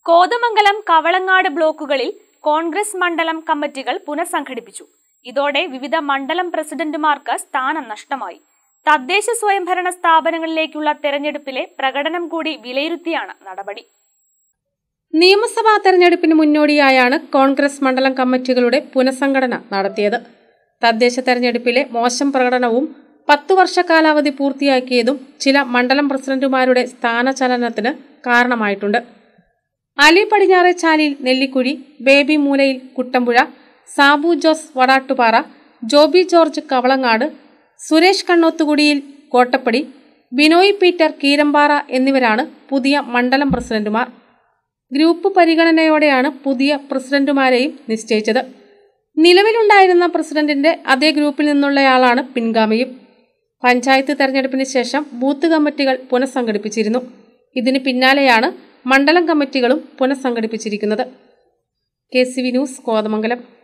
കോതമംഗലം കവളങ്ങാട് ബ്ലോക്കുകളിൽ കോൺഗ്രസ് മണ്ഡലം കമ്മിറ്റികൾ പുനഃസംഘടിപ്പിച്ചു ഇതോടെ വിവിധ മണ്ഡലം പ്രസിഡന്റുമാർക്ക് സ്ഥാനം നഷ്ടമായി തദ്ദേശ സ്വയംഭരണ സ്ഥാപനങ്ങളിലേക്കുള്ള തെരഞ്ഞെടുപ്പിലെ പ്രകടനം കൂടി വിലയിരുത്തിയാണ് നടപടി നിയമസഭാ തെരഞ്ഞെടുപ്പിന് മുന്നോടിയായാണ് കോൺഗ്രസ് മണ്ഡലം കമ്മിറ്റികളുടെ പുനഃസംഘടന നടത്തിയത് തദ്ദേശ തെരഞ്ഞെടുപ്പിലെ മോശം പ്രകടനവും പത്തു വർഷ കാലാവധി പൂർത്തിയാക്കിയതും ചില മണ്ഡലം പ്രസിഡന്റുമാരുടെ സ്ഥാനചലനത്തിന് കാരണമായിട്ടുണ്ട് അലി പടിഞ്ഞാറെ ചാലിയിൽ നെല്ലിക്കുഴി ബേബി മൂലയിൽ കുട്ടമ്പുഴ സാബു ജോസ് വടാട്ടുപാറ ജോബി ജോർജ് കവളങ്ങാട് സുരേഷ് കണ്ണോത്തുകുടിയിൽ കോട്ടപ്പടി ബിനോയ് പീറ്റർ കീരമ്പാറ എന്നിവരാണ് പുതിയ മണ്ഡലം പ്രസിഡന്റുമാർ ഗ്രൂപ്പ് പരിഗണനയോടെയാണ് പുതിയ പ്രസിഡന്റുമാരെയും നിശ്ചയിച്ചത് നിലവിലുണ്ടായിരുന്ന പ്രസിഡന്റിന്റെ അതേ ഗ്രൂപ്പിൽ നിന്നുള്ളയാളാണ് പിൻഗാമിയും പഞ്ചായത്ത് തെരഞ്ഞെടുപ്പിന് ശേഷം ബൂത്ത് കമ്മിറ്റികൾ പുനഃസംഘടിപ്പിച്ചിരുന്നു ഇതിന് പിന്നാലെയാണ് മണ്ഡലം കമ്മിറ്റികളും പുനഃസംഘടിപ്പിച്ചിരിക്കുന്നത് K C V news Kothamangalam